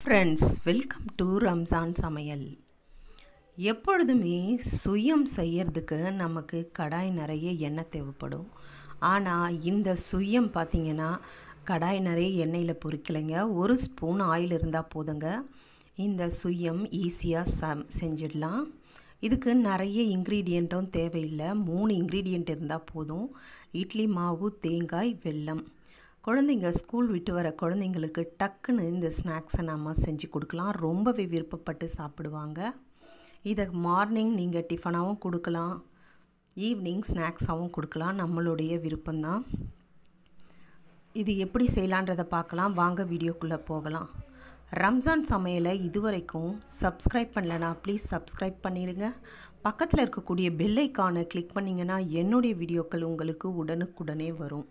friends welcome to Ramzan சமையல் எப்பொழுதுமே சுயம் செய்யறதுக்கு நமக்கு கடாய் நிறைய எண்ணெய் தேவைப்படும் ஆனால் இந்த சுயம் பார்த்திங்கன்னா கடாய் நிறைய எண்ணெயில் பொரிக்கலைங்க ஒரு ஸ்பூன் ஆயில் இருந்தால் போதுங்க இந்த சுயம் ஈஸியாக ச செஞ்சிடலாம் இதுக்கு நிறைய இன்க்ரீடியண்ட்டும் தேவையில்லை மூணு இன்க்ரீடியண்ட் இருந்தால் போதும் இட்லி மாவு தேங்காய் வெல்லம் குழந்தைங்க ஸ்கூல் விட்டு வர குழந்தைங்களுக்கு டக்குன்னு இந்த ஸ்நாக்ஸை நம்ம செஞ்சு கொடுக்கலாம் ரொம்பவே விருப்பப்பட்டு சாப்பிடுவாங்க இதை மார்னிங் நீங்கள் டிஃபனாகவும் கொடுக்கலாம் ஈவினிங் ஸ்நாக்ஸாகவும் கொடுக்கலாம் நம்மளுடைய விருப்பம்தான் இது எப்படி செய்யலான்றதை பார்க்கலாம் வாங்க வீடியோக்குள்ளே போகலாம் ரம்ஜான் சமையலை இதுவரைக்கும் சப்ஸ்கிரைப் பண்ணலனா ப்ளீஸ் சப்ஸ்கிரைப் பண்ணிடுங்க பக்கத்தில் இருக்கக்கூடிய பெல் ஐக்கானை கிளிக் பண்ணிங்கன்னா என்னுடைய வீடியோக்கள் உங்களுக்கு உடனுக்குடனே வரும்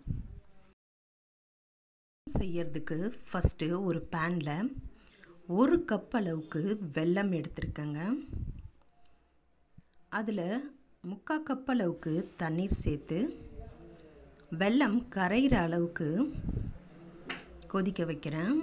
செய்யறதுக்கு ஃபஸ்ட்டு ஒரு பேனில் ஒரு கப் அளவுக்கு வெல்லம் எடுத்துருக்கேங்க அதில் முக்கால் கப் அளவுக்கு தண்ணீர் சேர்த்து வெல்லம் கரைகிற அளவுக்கு கொதிக்க வைக்கிறேன்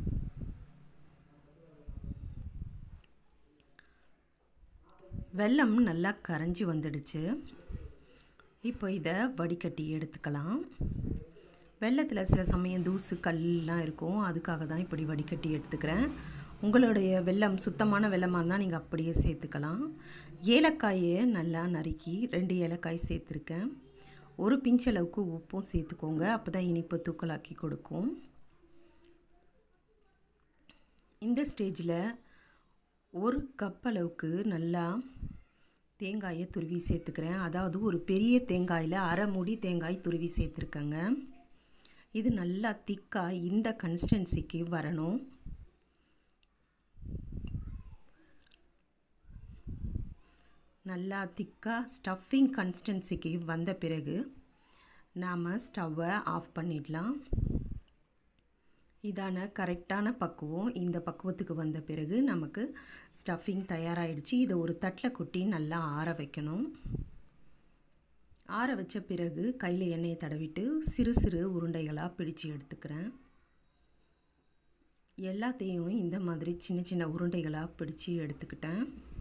வெல்லம் நல்லா கரைஞ்சி வந்துடுச்சு இப்போ இதை வடிகட்டி எடுத்துக்கலாம் வெள்ளத்தில் சில சமயம் தூசு கல்லாம் இருக்கும் அதுக்காக தான் இப்படி வடிகட்டி எடுத்துக்கிறேன் உங்களுடைய வெல்லம் சுத்தமான வெள்ளமாக இருந்தால் நீங்கள் அப்படியே சேர்த்துக்கலாம் ஏலக்காயை நல்லா நறுக்கி ரெண்டு ஏலக்காய் சேர்த்துருக்கேன் ஒரு பிஞ்சளவுக்கு உப்பும் சேர்த்துக்கோங்க அப்போ தான் இனிப்பு தூக்கலாக்கி கொடுக்கும் இந்த ஸ்டேஜில் ஒரு கப் அளவுக்கு நல்லா தேங்காயை துருவி சேர்த்துக்கிறேன் அதாவது ஒரு பெரிய தேங்காயில் அரை மூடி தேங்காய் துருவி சேர்த்துருக்கேங்க இது நல்லா திக்காக இந்த கன்சிஸ்டன்சிக்கு வரணும் நல்லா திக்காக ஸ்டஃபிங் கன்சிஸ்டன்சிக்கு வந்த பிறகு நாம் ஸ்டவ்வை ஆஃப் பண்ணிடலாம் இதான கரெக்டான பக்குவம் இந்த பக்குவத்துக்கு வந்த பிறகு நமக்கு ஸ்டஃபிங் தயாராகிடுச்சு இதை ஒரு தட்டில் கொட்டி நல்லா ஆற வைக்கணும் ஆற வச்ச பிறகு கையில் எண்ணெயை தடவிட்டு சிறு சிறு உருண்டைகளாக பிடிச்சு எடுத்துக்கிறேன் எல்லாத்தையும் இந்த மாதிரி சின்ன சின்ன உருண்டைகளாக பிடிச்சு எடுத்துக்கிட்டேன்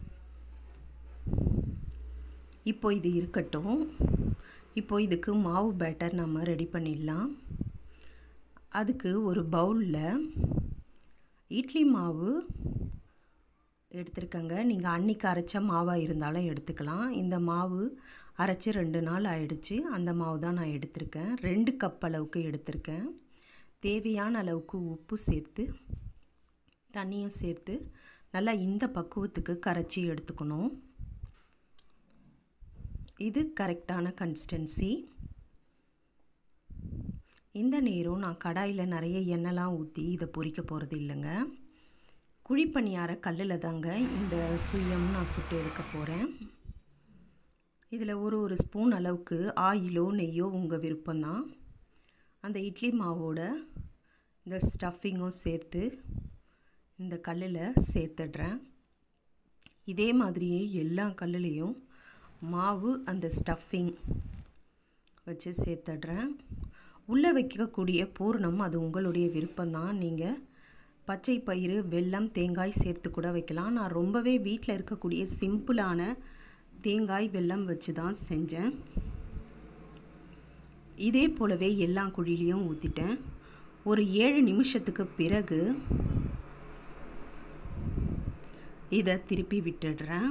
இப்போ இது இருக்கட்டும் இப்போ இதுக்கு மாவு பேட்டர் நம்ம ரெடி பண்ணிடலாம் அதுக்கு ஒரு பவுலில் இட்லி மாவு எடுத்துருக்கங்க நீங்கள் அன்றைக்கி அரைச்ச மாவாக இருந்தாலும் எடுத்துக்கலாம் இந்த மாவு அரைச்சி ரெண்டு நாள் ஆயிடுச்சு அந்த மாவு தான் நான் எடுத்திருக்கேன் ரெண்டு கப் அளவுக்கு எடுத்திருக்கேன் தேவையான அளவுக்கு உப்பு சேர்த்து தண்ணியும் சேர்த்து நல்லா இந்த பக்குவத்துக்கு கரைச்சி எடுத்துக்கணும் இது கரெக்டான கன்சிஸ்டன்சி இந்த நேரம் நான் கடாயில் நிறைய எண்ணெய்லாம் ஊற்றி இதை பொரிக்க போகிறது இல்லைங்க குழிப்பணியார கல்லில் தாங்க இந்த சுயம் நான் சுட்டு எடுக்க போகிறேன் இதில் ஒரு ஒரு ஸ்பூன் அளவுக்கு ஆயிலோ நெய்யோ உங்கள் விருப்பம்தான் அந்த இட்லி மாவோட இந்த ஸ்டஃபிங்கும் சேர்த்து இந்த கல்லில் சேர்த்துடுறேன் இதே மாதிரியே எல்லா கல்லுலேயும் மாவு அந்த ஸ்டஃபிங் வச்சு சேர்த்துடுறேன் உள்ளே வைக்கக்கூடிய பூர்ணம் அது உங்களுடைய விருப்பம்தான் நீங்கள் பச்சை பயிறு வெல்லம் தேங்காய் சேர்த்து கூட வைக்கலாம் நான் ரொம்பவே வீட்டில் இருக்கக்கூடிய சிம்பிளான தேங்காய் வெல்லம் வச்சு தான் செஞ்சேன் இதே போலவே எல்லா குழிலையும் ஊற்றிட்டேன் ஒரு ஏழு நிமிஷத்துக்கு பிறகு இதை திருப்பி விட்டுடுறேன்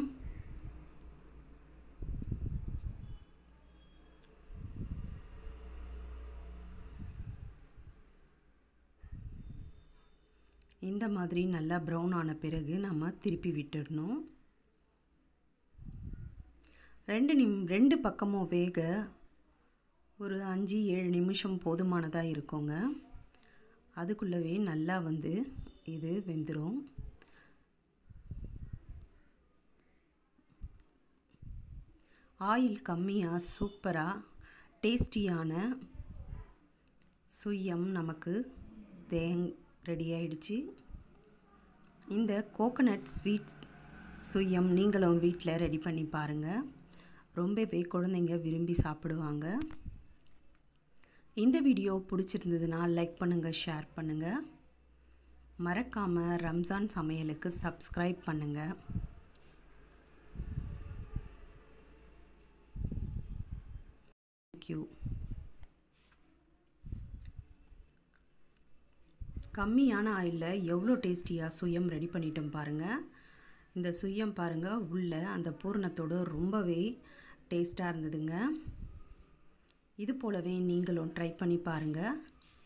இந்த மாதிரி நல்லா ப்ரௌன் ஆன பிறகு நம்ம திருப்பி விட்டுடணும் ரெண்டு நிம் ரெண்டு பக்கமும் வேக ஒரு அஞ்சு ஏழு நிமிஷம் போதுமானதாக இருக்குங்க அதுக்குள்ளவே நல்லா வந்து இது வெந்துடும் ஆயில் கம்மியாக சூப்பராக டேஸ்டியான சுயம் நமக்கு தேங் ரெடி ஆயிடுச்சு இந்த கோகனட் ஸ்வீட் சுயம் நீங்களும் வீட்டில் ரெடி பண்ணி பாருங்கள் ரொம்பவே குழந்தைங்க விரும்பி சாப்பிடுவாங்க இந்த வீடியோ பிடிச்சிருந்ததுன்னா லைக் பண்ணுங்கள் ஷேர் பண்ணுங்கள் மறக்காமல் ரம்ஜான் சமையலுக்கு சப்ஸ்கிரைப் பண்ணுங்கள் தேங்க்யூ கம்மியான ஆயிலில் எவ்வளோ டேஸ்டியாக சுயம் ரெடி பண்ணிட்டோம் பாருங்கள் இந்த சுயம் பாருங்கள் உள்ள அந்த பூரணத்தோடு ரொம்பவே டேஸ்ட்டாக இருந்ததுங்க இது போலவே நீங்களும் ட்ரை பண்ணி பாருங்கள்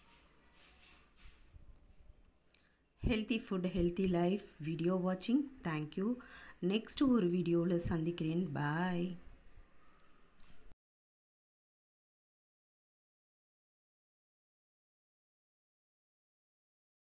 healthy food healthy life video வாட்சிங் தேங்க்யூ நெக்ஸ்ட் ஒரு வீடியோவில் சந்திக்கிறேன் பாய்